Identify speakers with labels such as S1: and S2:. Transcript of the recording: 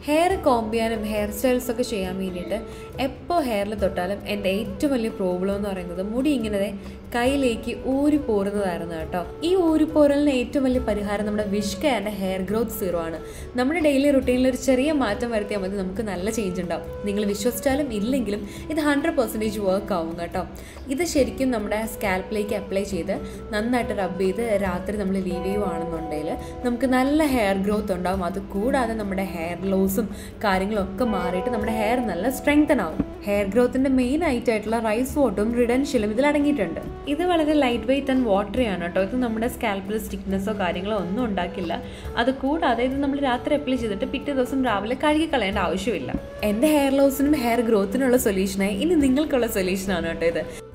S1: hair comb ചെയ്യാനും hairstyles ഒക്കെ ചെയ്യാൻ വേണ്ടിയിട്ട് എപ്പോൾ ഹെയറിൽ തൊട്ടാലും എൻ്റെ ഏറ്റവും വലിയ പ്രോബ്ലം എന്ന് പറയുന്നത് മുടി ഇങ്ങനെ ദേ കയ്യിലേക്ക് ഊരി പോരുന്നതായിരുന്നു കേട്ടോ ഈ ഊരിപ്പോരലിന് ഏറ്റവും വലിയ പരിഹാരം നമ്മുടെ വിഷ്ക ആൻഡ് ഹെയർ ഗ്രോത്ത് സീറോ ആണ് നമ്മുടെ ഡെയിലി റുട്ടീനിൽ ഒരു ചെറിയ മാറ്റം വരുത്തിയാൽ മതി നമുക്ക് നല്ല ചേഞ്ച് ഉണ്ടാവും നിങ്ങൾ വിശ്വസിച്ചാലും ഇല്ലെങ്കിലും ഇത് ഹൺഡ്രഡ് പെർസെൻറ്റേജ് വർക്ക് ആവും കേട്ടോ ഇത് ശരിക്കും നമ്മുടെ സ്കാൽപ്പിലേക്ക് അപ്ലൈ ചെയ്ത് നന്നായിട്ട് റബ്ബ് ചെയ്ത് രാത്രി നമ്മൾ ലീവ് ചെയ്യുവാണെന്നുണ്ടെങ്കിൽ നമുക്ക് നല്ല ഹെയർ ഗ്രോത്ത് ഉണ്ടാവും അത് കൂടാതെ നമ്മുടെ ഹെയർ ലോസും കാര്യങ്ങളും ഒക്കെ മാറിയിട്ട് നമ്മുടെ ഹെയർ നല്ല സ്ട്രെങ്തൻ ആവും ഹെയർ ഗ്രോത്തിൻ്റെ മെയിൻ ആയിട്ടുള്ള റൈസ് വാട്ടും റിഡൻഷ്യലും ഇതിൽ അടങ്ങിയിട്ടുണ്ട് ഇത് വളരെ ലൈറ്റ് വെയിറ്റ് ആൻഡ് വാട്ടറി ആണ് കേട്ടോ ഇത് നമ്മുടെ സ്കാൽപ്പിൽ സ്റ്റിക്നെസ്സോ കാര്യങ്ങളോ ഒന്നും ഉണ്ടാക്കില്ല അത് കൂടാതെ ഇത് നമ്മൾ രാത്രി അപ്ലൈ ചെയ്തിട്ട് പിറ്റേ ദിവസം രാവിലെ കഴുകി കളയേണ്ട ആവശ്യമില്ല എൻ്റെ ഹെയർ ലോസിനും ഹെയർ ഗ്രോത്തിനുള്ള സൊല്യൂഷനായി ഇനി നിങ്ങൾക്കുള്ള സൊല്യൂഷനാണ് കേട്ടോ ഇത്